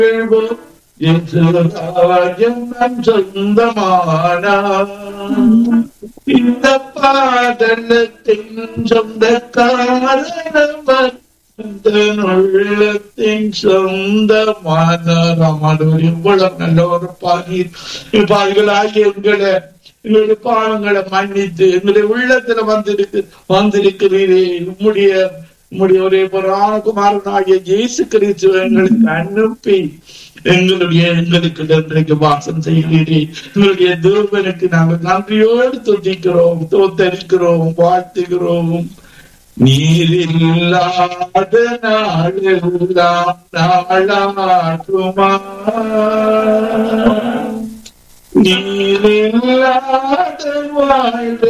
ராஜ்யம் நம் சொந்தமானா இந்த பாதலத்தின் சொந்தக்காரனவர் உள்ளத்தின் சொந்தமான ராமானவர் எவ்வளவு நல்ல ஒரு பாடீர் பாடல்களாகிய எங்களை எங்களுடைய பாவங்களை மன்னித்து எங்களுடைய உள்ளத்துல வந்திருக்கு வந்திருக்கிறீரே உம்முடைய உம்முடைய ஒரே புராணகுமாரனாகிய இயேசு கிறிஸ்து எங்களுக்கு அனுப்பி எங்களுடைய எங்களுக்கு இன்றைக்கு வாசம் செய்கிறீரே எங்களுடைய தேவனுக்கு நாங்கள் நன்றியோடு துதிக்கிறோம் தோத்தரிக்கிறோம் வாழ்த்துகிறோம் நீரில்லாத நாளெல்லாம் நாளாகுமா நீரில்லாத வாழ்வு